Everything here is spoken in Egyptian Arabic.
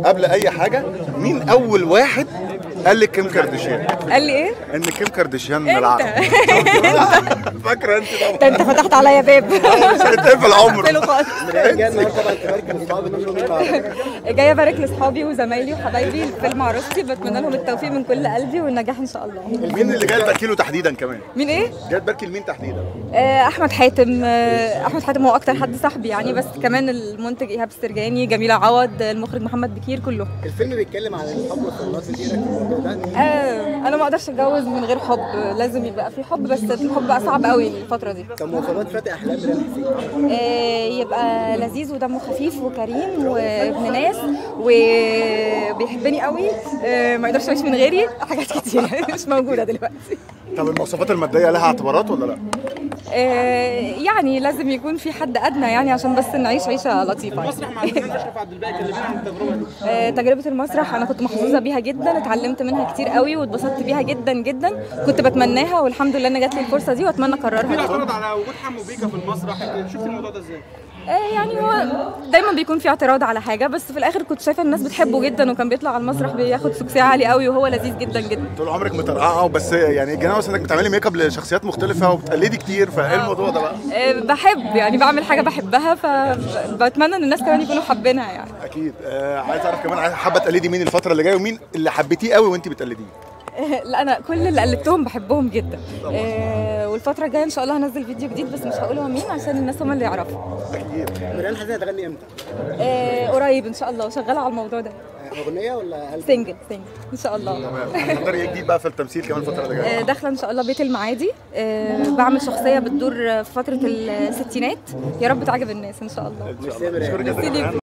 قبل اي حاجه مين اول واحد قال لك كيم كارديشيان قال لي ايه؟ ان كيم كارديشيان من انت العالم فاكره انت ده طبعا انت فتحت عليا باب مش هنتقفل العمر قفله خالص جاي النهارده طبعا تبارك لاصحابي كلهم مع جايه ابارك لاصحابي وزمايلي وحبايبي فيلم عروستي بتمنى لهم التوفيق من كل قلبي والنجاح ان شاء الله مين اللي جاي تباركي له تحديدا كمان مين ايه؟ جاي تباركي لمين تحديدا آه، احمد حاتم آه، احمد حاتم هو اكتر حد صاحبي يعني بس كمان المنتج ايهاب السرجاني جميله عوض المخرج محمد بكير كله الفيلم بيتكلم عن الحب والطلقات ايه رايك في الموضوع ده؟ آه، انا ما اقدرش اتجوز من غير حب لازم يبقى في حب بس الحب بقى صعب قوي الفتره دي طب مواصفات فتى احلام ريال حسين آه، يبقى لذيذ ودمه خفيف وكريم وابن ناس وبيحبني قوي آه، ما يقدرش يعيش من غيري حاجات كتير مش موجوده دلوقتي طب المواصفات الماديه لها اعتبارات ولا لا آه، يعني لازم يكون في حد ادنى يعني عشان بس نعيش عيشه لطيفه يعني. مسرح مع الفنان اشرف عبد الباقي كلمينا عن التجربه دي آه، تجربة المسرح أنا كنت محظوظة بيها جدا اتعلمت منها كتير قوي واتبسطت بيها جدا جدا كنت بتمناها والحمد لله إن جات لي الفرصة دي وأتمنى أكررها اعترض على وجود حمو بيكا في المسرح شفت الموضوع ده ازاي؟ آه، يعني هو دايما بيكون في اعتراض على حاجة بس في الآخر كنت شايفة الناس بتحبه جدا وكان بيطلع على المسرح بياخد سكسيه عالي قوي وهو لذيذ جدا جدا طول عمرك مترقعه بس يعني جينا مثلا انك بتعملي ميك اب لشخصيات مختلفه وبتقلدي كتير فايه الموضوع ده بقى آه، بحب يعني بعمل حاجة بحبها فبتمنى إن الناس كمان يكونوا حابينها يعني اكيد آه عايز اعرف كمان عايز- حابه تقلدي مين الفتره اللي جايه ومين اللي حبيتيه قوي وانت بتقلديه لا انا كل اللي قلدتهم بحبهم جدا آه، والفتره الجايه ان شاء الله هنزل فيديو جديد بس مش هقول هو مين عشان الناس هم اللي يعرفوا اكيد ريال حسين هتغني امتى؟ آه، قريب ان شاء الله شغاله على الموضوع ده اغنيه ولا ألبوم؟ سنجل سنجل ان شاء الله تمام هتقدري ايه جديد بقى في التمثيل كمان الفتره اللي جايه آه، داخله ان شاء الله بيت المعادي آه، بعمل شخصيه بتدور في فتره الستينات يا رب تعجب الناس ان شاء الله مش سامر يعني. شكرا جدا ميرسي ليكم.